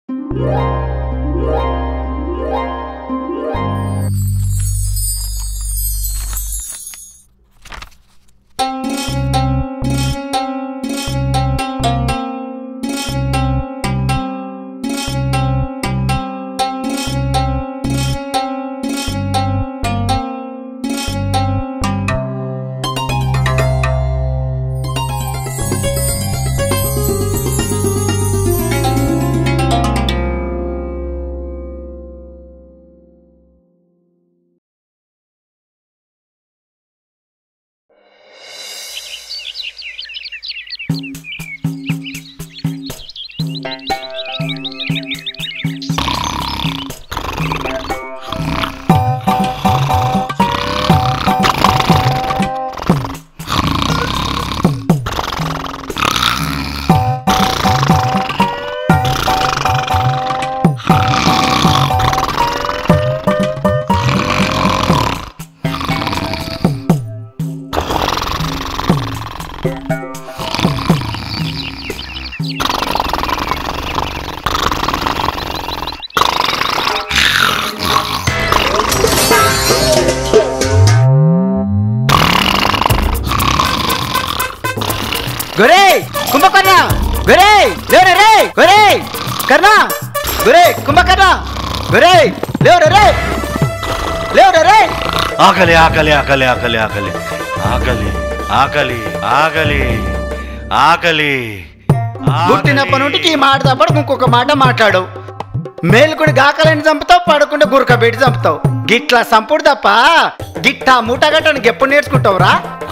గొరే కుంభకర్ణ గొరే లేవరే రే గొరే కర్ణ గొరే కుంభకర్ణ గొరే లేవరే రే లేవరే రే ఆకలి ఆకలి ఆకలి ఆకలి ఆకలి ఆకలి ఆకలి ఆకలి ఆకలి పుట్టినప్పటి నుండి ఈ మాట తప్పడు ఇంకొక మాట మాట్లాడు మేలుకుని గాకలని చంపుతావు పడకుండా గురక పెట్టి చంపుతావు గిట్లా సంపుడు తప్ప గిట్టా మూట గట్టడానికి ఎప్పుడు నేర్చుకుంటావురా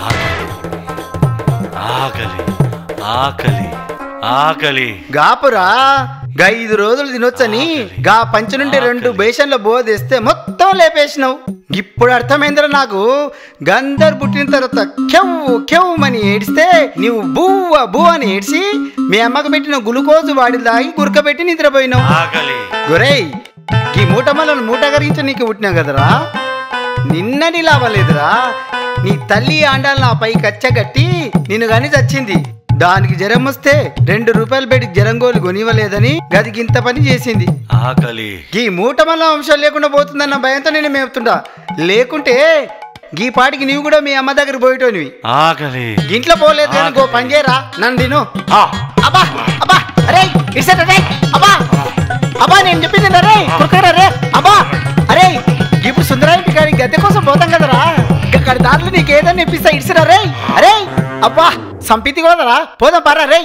ఆకలి ఆకలి ఆకలి గాపురా గా ఐదు రోజులు తినొచ్చని గా పంచి నుండి రెండు బేషన్ల బోధిస్తే మొత్తం లేపేసినావు ఇప్పుడు అర్థమైందిరా నాకు గందరు పుట్టిన తర్వాత కెవ్వు కెవ్వుమని ఏడిస్తే నీవు బువ్వ బూ అని ఏడ్చి మీ అమ్మకు పెట్టిన గ్లూకోజు వాడి దాగి గురకబెట్టి నిద్రపోయినావు ఆకలి గొరేయ్ ఈ మూట మళ్ళీ మూట కరించి నీకు పుట్టినా కదరా నిన్నని లాభలేదురా నీ తల్లి ఆండాలు నా పై కచ్చగట్టి నిన్ను గాని చచ్చింది దానికి జ్వరం వస్తే రెండు రూపాయలు పెట్టి జ్వరం గోలు కొనివ్వలేదని గదికి ఇంత పని చేసింది ఆకలి ఈ మూట మళ్ళీ అంశం లేకుండా పోతుందన్న భయంతో నేను మేపుతుండా లేకుంటే గీ పాటికి నీవు కూడా మీ అమ్మ దగ్గర పోయేటోనివి ఆకలి ఇంట్లో పోలేదు కానీ గో పని చేయరా నన్ను తిను ఆ, అబ్బా అబ్బా అరే ఇసట రే అబ్బా అబ్బా నేను చెప్పింది రే కుక్కరా రే అబ్బా అరే ఇప్పుడు సుందరాయింటి కాడి గద్దె కోసం పోతాం కదరా ఇక్కడ దాంట్లో నీకు ఏదన్నా ఇప్పిస్తా ఇడిసిరా రే అరే అబ్బా సంపితి కదరా పోదాం పారా రే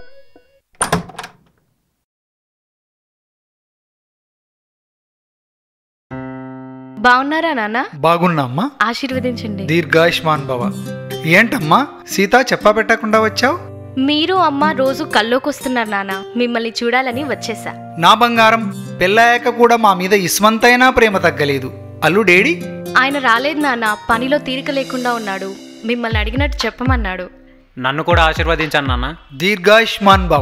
బాగున్నారా నాన్న బాగున్నామ్మా ఆశీర్వదించండి దీర్ఘాయుష్మాన్ భవ ఏంటమ్మా సీత చెప్పా పెట్టకుండా వచ్చావు మీరు అమ్మ రోజు కల్లోకొస్తున్నారు నాన్న మిమ్మల్ని చూడాలని వచ్చేసా నా బంగారం పెళ్ళాయాక కూడా మా మీద ఇస్మంతైనా ప్రేమ తగ్గలేదు అల్లుడేడి ఆయన రాలేదు నాన్న పనిలో తీరిక లేకుండా ఉన్నాడు మిమ్మల్ని అడిగినట్టు చెప్పమన్నాడు నన్ను కూడా ఆశీర్వదించాను నాన్న దీర్ఘాయుష్మాన్ భవ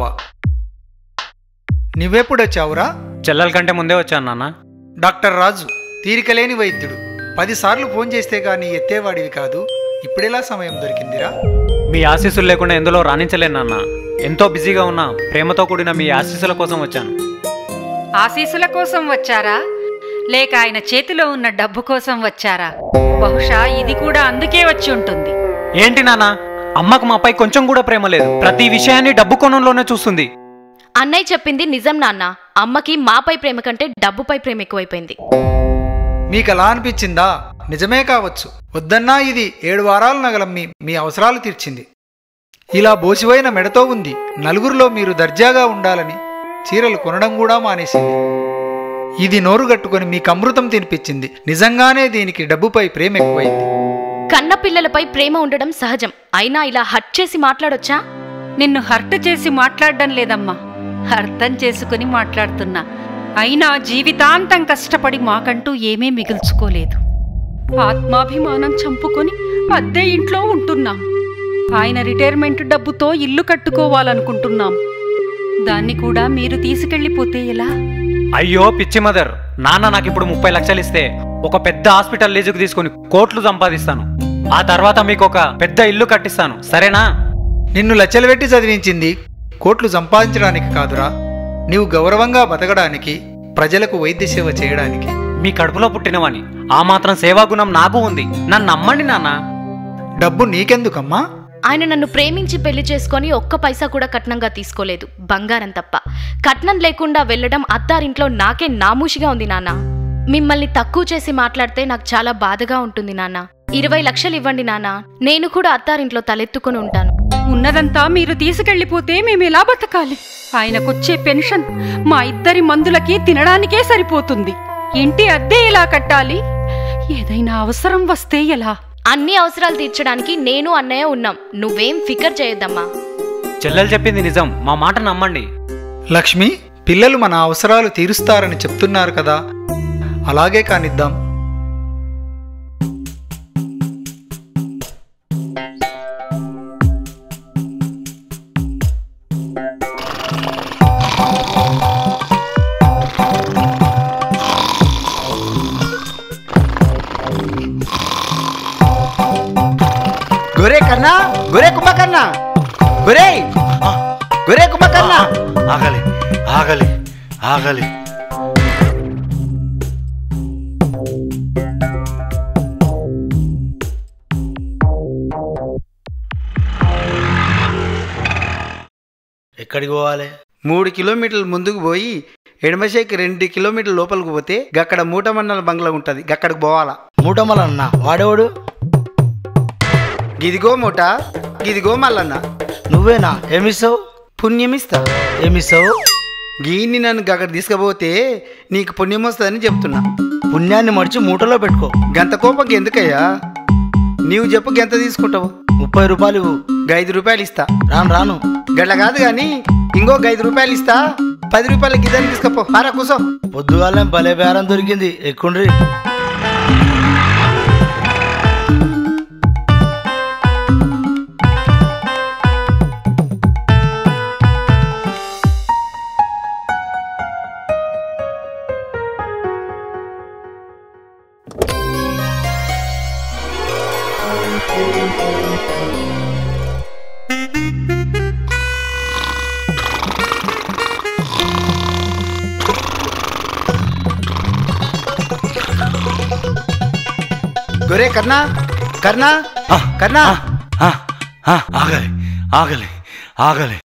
నువ్వెప్పుడు వచ్చావురా చెల్లెల కంటే ముందే వచ్చాను నాన్న డాక్టర్ రాజు తీరికలేని వైద్యుడు పదిసార్లు ఫోన్ చేస్తే గానీ ఎత్తేవాడివి కాదు ఇప్పుడెలా సమయం దొరికిందిరా మీ ఆశీస్సులు లేకుండా ఎందులో రాణించలేను నాన్న ఎంతో బిజీగా ఉన్నా ప్రేమతో కూడిన మీ ఆశీస్సుల కోసం వచ్చాను ఆశీసుల కోసం వచ్చారా లేక ఆయన చేతిలో ఉన్న డబ్బు కోసం వచ్చారా బహుశా ఇది కూడా అందుకే వచ్చి ఉంటుంది ఏంటి నాన్న అమ్మకు మాపై కొంచెం కూడా ప్రేమ లేదు ప్రతి విషయాన్ని డబ్బు కోణంలోనే చూస్తుంది అన్నయ్య చెప్పింది నిజం నాన్న అమ్మకి మాపై ప్రేమ కంటే డబ్బుపై ప్రేమ ఎక్కువైపోయింది మీకు అలా అనిపించిందా నిజమే కావచ్చు వద్దన్నా ఇది ఏడు వారాలు నగలమ్మి మీ అవసరాలు తీర్చింది ఇలా బోసిపోయిన మెడతో ఉంది నలుగురిలో మీరు దర్జాగా ఉండాలని చీరలు కొనడం కూడా మానేసింది ఇది నోరు గట్టుకొని మీకు అమృతం తినిపించింది నిజంగానే దీనికి డబ్బుపై ప్రేమ ఎక్కువైంది కన్న పిల్లలపై ప్రేమ ఉండడం సహజం అయినా ఇలా హట్ చేసి మాట్లాడొచ్చా నిన్ను హర్ట్ చేసి మాట్లాడడం లేదమ్మా అర్థం చేసుకుని మాట్లాడుతున్నా అయినా జీవితాంతం కష్టపడి మాకంటూ ఏమీ మిగుల్చుకోలేదు ఆత్మాభిమానం చంపుకొని అద్దె ఇంట్లో ఉంటున్నాం ఆయన రిటైర్మెంట్ డబ్బుతో ఇల్లు కట్టుకోవాలనుకుంటున్నాం దాన్ని కూడా మీరు తీసుకెళ్ళిపోతే ఎలా అయ్యో పిచ్చి మదర్ నాన్న నాకు ఇప్పుడు ముప్పై లక్షలు ఇస్తే ఒక పెద్ద హాస్పిటల్ లీజుకు తీసుకొని కోట్లు సంపాదిస్తాను ఆ తర్వాత మీకు ఒక పెద్ద ఇల్లు కట్టిస్తాను సరేనా నిన్ను లచ్చలు పెట్టి చదివించింది కోట్లు సంపాదించడానికి కాదురా నీవు గౌరవంగా బతకడానికి ప్రజలకు వైద్య సేవ చేయడానికి మీ కడుపులో పుట్టినవని ఆ మాత్రం సేవాగుణం నాకు ఉంది నన్ను నమ్మండి నాన్న డబ్బు నీకెందుకమ్మా ఆయన నన్ను ప్రేమించి పెళ్లి చేసుకొని ఒక్క పైసా కూడా కట్నంగా తీసుకోలేదు బంగారం తప్ప కట్నం లేకుండా వెళ్ళడం అత్తారింట్లో నాకే నామూషిగా ఉంది నాన్న మిమ్మల్ని తక్కువ చేసి మాట్లాడితే నాకు చాలా బాధగా ఉంటుంది నాన్న ఇరవై లక్షలు ఇవ్వండి నాన్న నేను కూడా అత్తారింట్లో తలెత్తుకుని ఉంటాను ఉన్నదంతా మీరు తీసుకెళ్లిపోతే మేము ఎలా బతకాలి ఆయనకొచ్చే పెన్షన్ మా ఇద్దరి మందులకి తినడానికే సరిపోతుంది ఇంటి అద్దె ఎలా కట్టాలి ఏదైనా అవసరం వస్తే ఎలా అన్ని అవసరాలు తీర్చడానికి నేను అన్నయ్య ఉన్నాం నువ్వేం ఫికర్ చేయొద్దమ్మా చెల్లెలు చెప్పింది నిజం మా మాట నమ్మండి లక్ష్మి పిల్లలు మన అవసరాలు తీరుస్తారని చెప్తున్నారు కదా అలాగే కానిద్దాం గొరే కన్నా గొరే కుంభకర్ణ గొరే గొరే కుంభకర్ణ ఆగలి ఆగలి ఆగలి ఎక్కడికి పోవాలి మూడు కిలోమీటర్లు ముందుకు పోయి ఎడమశేకి రెండు కిలోమీటర్ల లోపలికి పోతే గక్కడ మూట మండల బంగ్లా ఉంటుంది గక్కడికి పోవాలా మూటమలన్న వాడేవాడు గిదిగో మూట గిదిగో మల్లన్న నువ్వేనా ఏమిస్తావు పుణ్యమిస్తా ఏమిస్తావు గీని నన్ను గక్కడ తీసుకుపోతే నీకు పుణ్యం వస్తుందని చెప్తున్నా పుణ్యాన్ని మడిచి మూటలో పెట్టుకో గంత కోపం ఎందుకయ్యా నీవు చెప్పు గంత తీసుకుంటావు ముప్పై రూపాయలు ఇవ్వు ఐదు రూపాయలు ఇస్తా రాను రాను గట్ల కాదు కానీ ఇంకో ఐదు రూపాయలు ఇస్తా పది రూపాయల గిదని తీసుకపో పారా కూసో పొద్దుగాలే భలే బేరం దొరికింది ఎక్కుండ్రి గొరే కర్ణా కర్ణా కర్ణా ఆ, ఆ, ఆగలి ఆగలి ఆగలి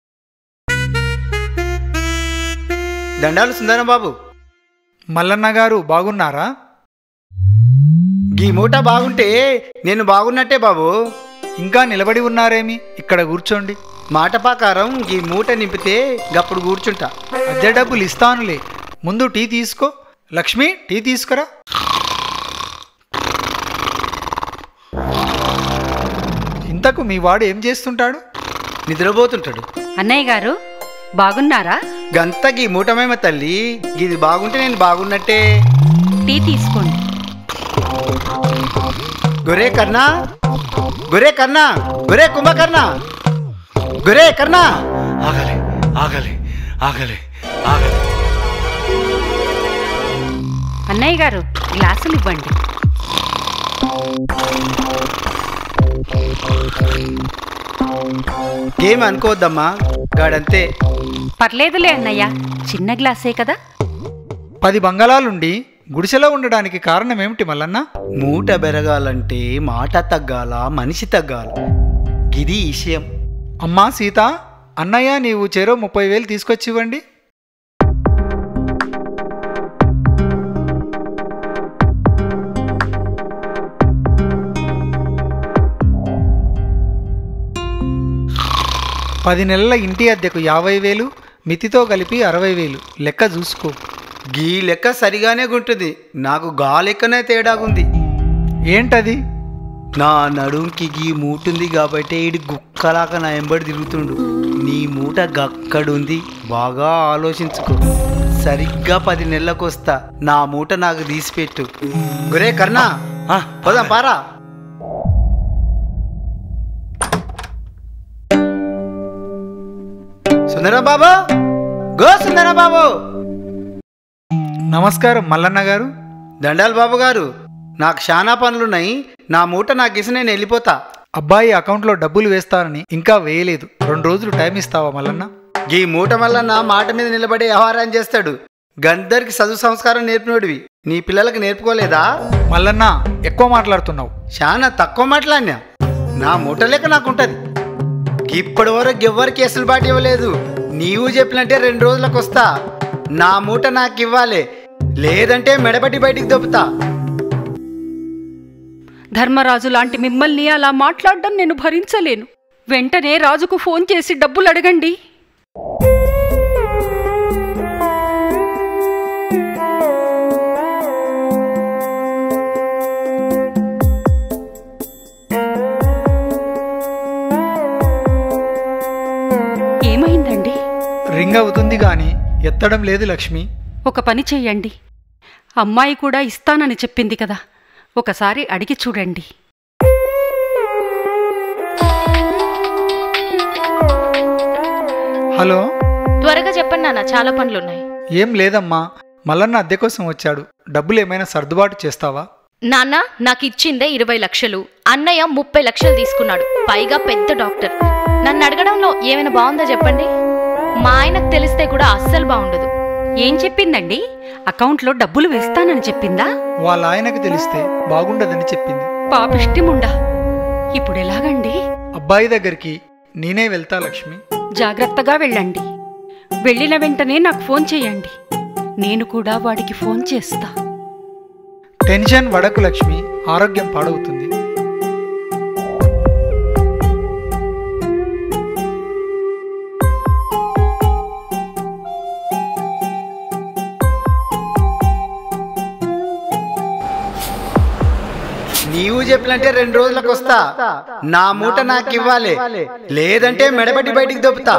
దండాలు సుందరం బాబు మల్లన్న గారు బాగున్నారా గీ మూట బాగుంటే నేను బాగున్నట్టే బాబు ఇంకా నిలబడి ఉన్నారేమి ఇక్కడ కూర్చోండి మాట ప్రకారం ఈ మూట నింపితే గప్పుడు కూర్చుంటా అద్దె డబ్బులు ఇస్తానులే ముందు టీ తీసుకో లక్ష్మి టీ తీసుకురా ఇంతకు మీ వాడు ఏం చేస్తుంటాడు నిద్రపోతుంటాడు అన్నయ్య గారు బాగున్నారా గంత గీ మూటమేమ తల్లి ఇది బాగుంటే నేను బాగున్నట్టే టీ తీసుకోండి గొరే కర్ణా గొరే కర్ణా గొరే కుంభకర్ణ గొరే కర్ణా ఆగలి ఆగలి ఆగలి ఆగలి అన్నయ్య గారు గ్లాసులు ఇవ్వండి ఏమి అనుకోవద్దమ్మా గాడంతే పర్లేదులే అన్నయ్య చిన్న గ్లాసే కదా పది బంగళాలుండి గుడిసెలో ఉండడానికి కారణం ఏమిటి మల్లన్న మూట బెరగాలంటే మాట తగ్గాల మనిషి తగ్గాల ఇది విషయం అమ్మా సీత అన్నయ్య నీవు చెరో ముప్పై వేలు తీసుకొచ్చి ఇవ్వండి పది నెలల ఇంటి అద్దెకు యాభై వేలు మితితో కలిపి అరవై వేలు లెక్క చూసుకో గీ లెక్క సరిగానే గుంటుంది నాకు గా లెక్కనే తేడాగుంది ఏంటది నా నడుంకి గీ మూటుంది కాబట్టి ఈడి గుక్కలాగా నా ఎంబడి తిరుగుతుండు నీ మూట గక్కడుంది బాగా ఆలోచించుకో సరిగ్గా పది నెలలకు వస్తా నా మూట నాకు తీసిపెట్టు గురే కర్ణా ఆ, పోదాం పారా సుందరం బాబు గో సుందరం బాబు నమస్కారం మల్లన్న గారు దండాలు బాబు గారు నాకు చాలా పనులున్నాయి నా మూట నాకు ఇసి నేను వెళ్ళిపోతా అబ్బాయి అకౌంట్లో డబ్బులు వేస్తానని ఇంకా వేయలేదు రెండు రోజులు టైం ఇస్తావా మల్లన్న ఈ మూట వల్ల నా మాట మీద నిలబడే వ్యవహారం చేస్తాడు గందరికి చదువు సంస్కారం నేర్పినోడివి నీ పిల్లలకు నేర్పుకోలేదా మల్లన్న ఎక్కువ మాట్లాడుతున్నావు చాలా తక్కువ మాట్లాడినా నా మూట లెక్క నాకుంటది ఇప్పటి వరకు ఎవ్వరు కేసులు బాటి ఇవ్వలేదు నీవు చెప్పినట్టే రెండు రోజులకు వస్తా నా మూట నాకు ఇవ్వాలి లేదంటే మెడబట్టి బయటికి దొబ్బుతా ధర్మరాజు లాంటి మిమ్మల్ని అలా మాట్లాడడం నేను భరించలేను వెంటనే రాజుకు ఫోన్ చేసి డబ్బులు అడగండి ఏమైందండి రింగ్ అవుతుంది గాని ఎత్తడం లేదు లక్ష్మి ఒక పని చెయ్యండి అమ్మాయి కూడా ఇస్తానని చెప్పింది కదా ఒకసారి అడిగి చూడండి హలో త్వరగా చెప్పండి నాన్న చాలా పనులున్నాయి ఏం లేదమ్మా మల్లన్న అద్దె కోసం వచ్చాడు డబ్బులు ఏమైనా సర్దుబాటు చేస్తావా నాన్న నాకు ఇచ్చిందే ఇరవై లక్షలు అన్నయ్య ముప్పై లక్షలు తీసుకున్నాడు పైగా పెద్ద డాక్టర్ నన్ను అడగడంలో ఏమైనా బాగుందా చెప్పండి మా ఆయనకు తెలిస్తే కూడా అస్సలు బాగుండదు ఏం చెప్పిందండి అకౌంట్లో డబ్బులు వేస్తానని చెప్పిందా వాళ్ళ ఆయనకు తెలిస్తే బాగుండదని చెప్పింది పాపిష్టిముండా ఇప్పుడు ఎలాగండి అబ్బాయి దగ్గరికి నేనే వెళ్తా లక్ష్మి జాగ్రత్తగా వెళ్ళండి వెళ్ళిన వెంటనే నాకు ఫోన్ చేయండి నేను కూడా వాడికి ఫోన్ చేస్తా టెన్షన్ వడకు లక్ష్మి ఆరోగ్యం పాడవుతుంది నీవు చెప్పినట్టే రెండు రోజులకు వస్తా నా మూట నాకు ఇవ్వాలి లేదంటే మెడబట్టి బయటికి దొబ్బుతా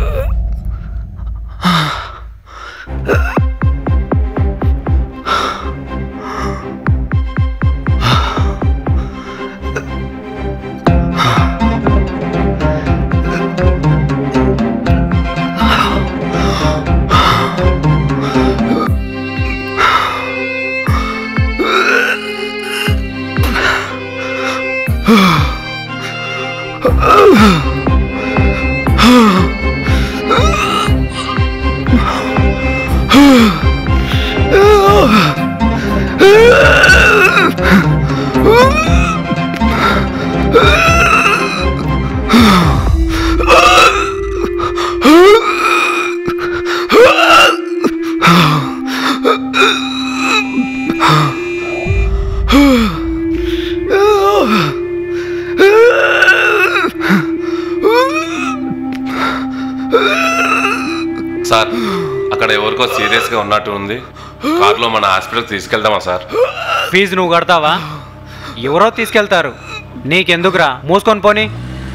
సార్ అక్కడ ఎవరికో సీరియస్గా ఉన్నట్టు ఉంది కార్లో మన హాస్పిటల్కి తీసుకెళ్దామా సార్ ఫీజు నువ్వు కడతావా ఎవరో తీసుకెళ్తారు నీకెందుకురా మూసుకొని పోని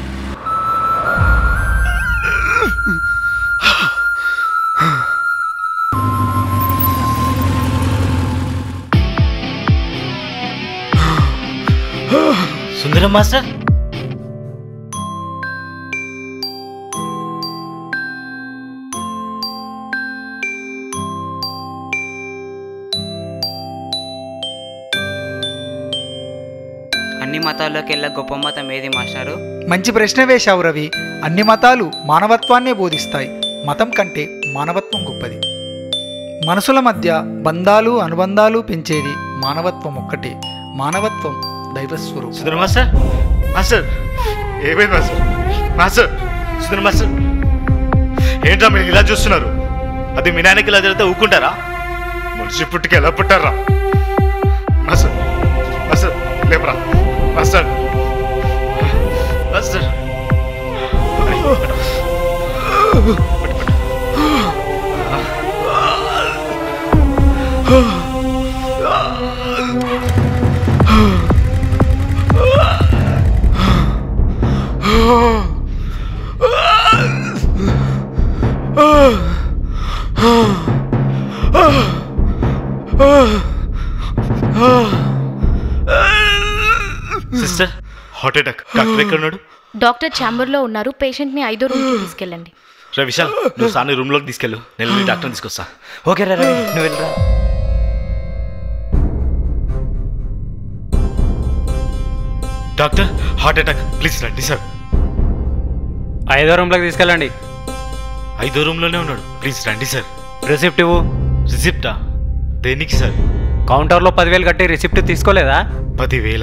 సుందరం మాస్టర్ అన్ని మతాల్లోకి వెళ్ళే గొప్ప మతం ఏది మాస్టారు మంచి ప్రశ్న వేశావు రవి అన్ని మతాలు మానవత్వాన్నే బోధిస్తాయి మతం కంటే మానవత్వం గొప్పది మనసుల మధ్య బంధాలు అనుబంధాలు పెంచేది మానవత్వం ఒక్కటే మానవత్వం దైవస్వరూపం సుందరం మాస్టర్ మాస్టర్ ఏమైంది మాస్టర్ మాస్టర్ సుందరం మాస్టర్ ఏంట్రా మీరు ఇలా చూస్తున్నారు అది మీ నాన్నకి ఇలా జరిగితే ఊకుంటారా మనిషి పుట్టికి ఎలా పుట్టారా మాస్టర్ మాస్టర్ లేపరా master master sister heart attack doctor ఎక్కడ ఉన్నాడు డాక్టర్ ఛాంబర్లో ఉన్నారు పేషెంట్ని ఐదో రూమ్కి తీసుకెళ్ళండి రే విశాల్ నువ్వు సాని రూమ్ లోకి తీసుకెళ్ళు నేను వెళ్ళి డాక్టర్ని తీసుకొస్తా ఓకే రా రవి నువ్వు వెళ్ళరా డాక్టర్ హార్ట్ అటాక్ ప్లీజ్ రండి సార్ ఐదో రూమ్లోకి తీసుకెళ్ళండి ఐదో రూమ్లోనే ఉన్నాడు ప్లీజ్ రండి సార్ రిసిప్ట్ ఇవ్వు రిసిప్టా దేనికి సార్ కౌంటర్లో పదివేలు కట్టి రిసిప్ట్ తీసుకోలేదా పదివేల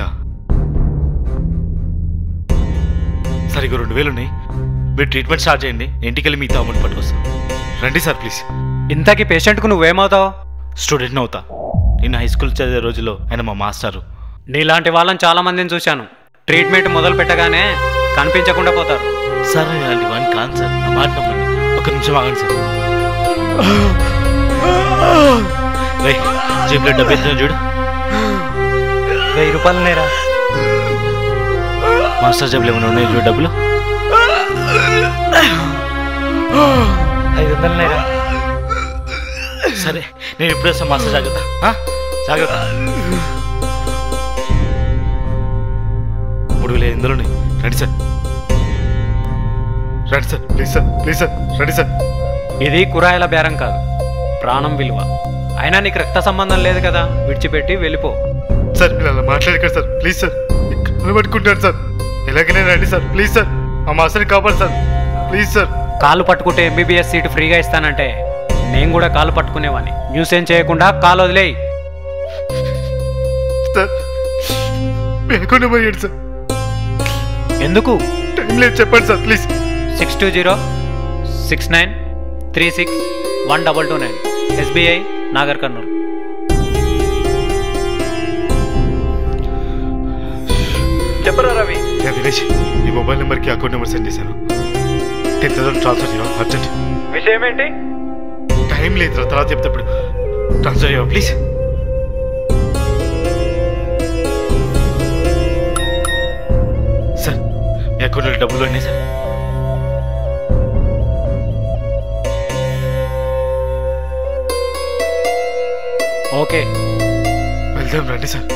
సార్ ఇక రెండు వేలు ఉన్నాయి మీరు ట్రీట్మెంట్ స్టార్ట్ చేయండి ఇంటికి వెళ్ళి మీతో అమౌంట్ పట్టుకొస్తాం రండి సార్ ప్లీజ్ ఇంతకీ పేషెంట్కు నువ్వేమవుతావు స్టూడెంట్ అవుతా నేను హై స్కూల్ చదివే రోజులో ఆయన మా మాస్టారు నీలాంటి వాళ్ళని చాలా మందిని చూశాను ట్రీట్మెంట్ మొదలు పెట్టగానే కనిపించకుండా పోతారు సార్ నేను ఇలాంటి వాడిని కాదు సార్ నా మాట నమ్మండి ఒక నిమిషం ఆగండి సార్ రే జేబులో డబ్బు ఎత్తున్నా చూడు వెయ్యి రూపాయలు నేరా మాస్టర్ జేబులో ఏమైనా ఉన్నాయి చూడు డబ్బులు ఐదు వందలు నేరా సరే నేను ఇప్పుడు వస్తాను మాస్టర్ జాగ్రత్త ఆ? జాగ్రత్త మూడు వేల ఎనిమిదిలో ఉన్నాయి రండి సార్ రండి sir please sir please sir రండి సార్ ఇది కురాయిల బేరం కాదు ప్రాణం విలువ అయినా నీకు రక్త సంబంధం లేదు కదా విడిచిపెట్టి వెళ్ళిపో సార్ మీరు అలా మాట్లాడకండి సార్ ప్లీజ్ సార్ కళ్ళు పట్టుకుంటాను సార్ ఎలాగైనా రండి సార్ ప్లీజ్ సార్ మా మాస్టర్ని కాపాడు సార్ ప్లీజ్ సార్ కాలు పట్టుకుంటే ఎంబీబీఎస్ సీట్ ఫ్రీగా ఇస్తానంటే నేను కూడా కాలు పట్టుకునేవాడిని న్యూస్ ఏం చేయకుండా కాలు వదిలేయి సార్ మీ అకౌంట్ నెంబర్ ఏంటి సార్ ఎందుకు టైం లేదు చెప్పండి sir please six two zero six nine three six one double two nine SBI Nagar Kurnool చెప్పరా రవి నేను దినేష్ ఈ మొబైల్ నెంబర్కి అకౌంట్ నెంబర్ సెండ్ చేశాను టెన్ థౌసండ్ ట్రాన్స్ఫర్ చేయాలి అర్జెంట్ విషయం ఏంటి టైం లేదు తర్వాత చెప్తే ఇప్పుడు ట్రాన్స్ఫర్ చేయాలి ప్లీజ్ సార్ మీ అకౌంట్లో డబ్బులు ఉన్నాయి సార్ ఓకే వెళ్దాం రండి sir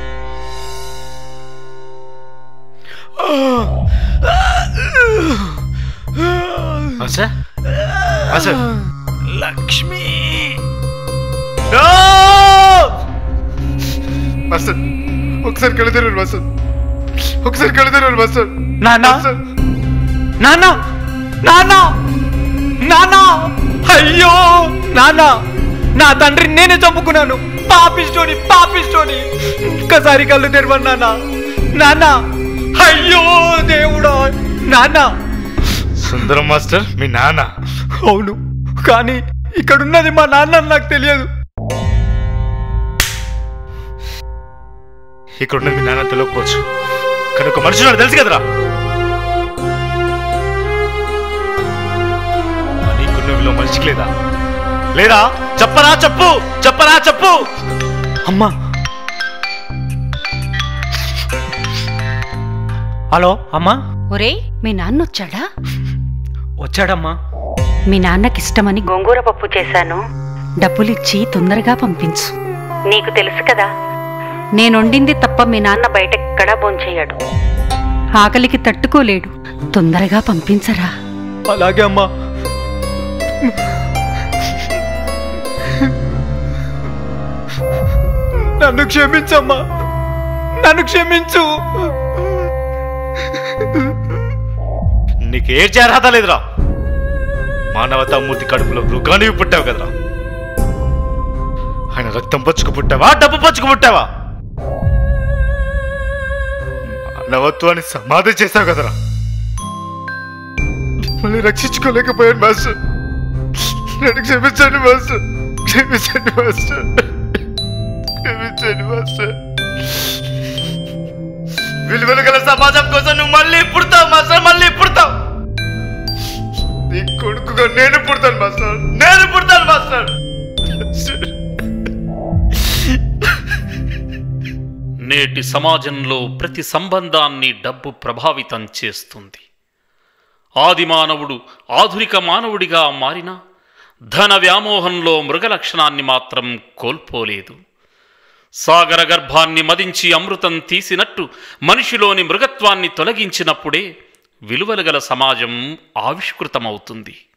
sir sir Lakshmi master ఒకసారి కళ్ళు తెరవండి మాస్టర్ ఒకసారి కళ్ళు తెరవండి మాస్టర్ నాన్న మాస్టర్ నాన్న నాన్న నాన్న అయ్యో నాన్న నా తండ్రి నేనే చంపుకున్నాను పాపిస్టోని పాపిస్టోని ఒక్కసారి కళ్ళు తెరవను నాన్న నాన్న అయ్యో దేవుడా నాన్న సుందరం మాస్టర్ మీ నాన్న అవును కానీ ఇక్కడున్నది మా నాన్న అని నాకు తెలియదు ఇక్కడ ఉన్నది మీ నాన్న తెలియకపోవచ్చు కానీ ఒక మనిషి ఉన్నాడు తెలుసు కదరా నీకున్న విలువ మనిషికి లేదా లేదా చెప్పరా చెప్పు చెప్పరా చెప్పు అమ్మా హలో అమ్మా ఒరేయ్ మీ నాన్న వచ్చాడా వచ్చాడమ్మా మీ నాన్నకిష్టమని గోంగూర పప్పు చేశాను డబ్బులిచ్చి తొందరగా పంపించు నీకు తెలుసు కదా నేనొండింది తప్ప మీ నాన్న బయటెక్కడా భోంచేయడు ఆకలికి తట్టుకోలేడు తొందరగా పంపించరా అలాగే అమ్మా నన్ను క్షమించమ్మా నన్ను క్షమించు నీకు ఏడ్చే అర్హత లేదురా మానవతా మూర్తి కడుపులో మృగానివి పుట్టావు కదరా ఆయన రక్తం పచ్చుకు పుట్టావా డబ్బు పచ్చుకు పుట్టావా మానవత్వాన్ని సమాధి చేశావు కదరా మళ్ళీ రక్షించుకోలేకపోయాను మాస్టర్ నన్ను క్షమించండి మాస్టర్ క్షమించండి మాస్టర్ క్షమించండి మాస్టర్ విలువలు గల సమాజం కోసం నువ్వు మళ్ళీ పుడతావు మాస్టర్ మళ్ళీ పుడతావు నీ కొడుకుగా నేను పుడతాను మాస్టర్ నేను పుడతాను మాస్టర్ నేటి సమాజంలో ప్రతి సంబంధాన్ని డబ్బు ప్రభావితం చేస్తుంది ఆది మానవుడు ఆధునిక మానవుడిగా మారినా ధన వ్యామోహంలో మృగ లక్షణాన్ని మాత్రం కోల్పోలేదు సాగర గర్భాన్ని మదించి అమృతం తీసినట్టు మనిషిలోని మృగత్వాన్ని తొలగించినప్పుడే విలువలు గల సమాజం ఆవిష్కృతమవుతుంది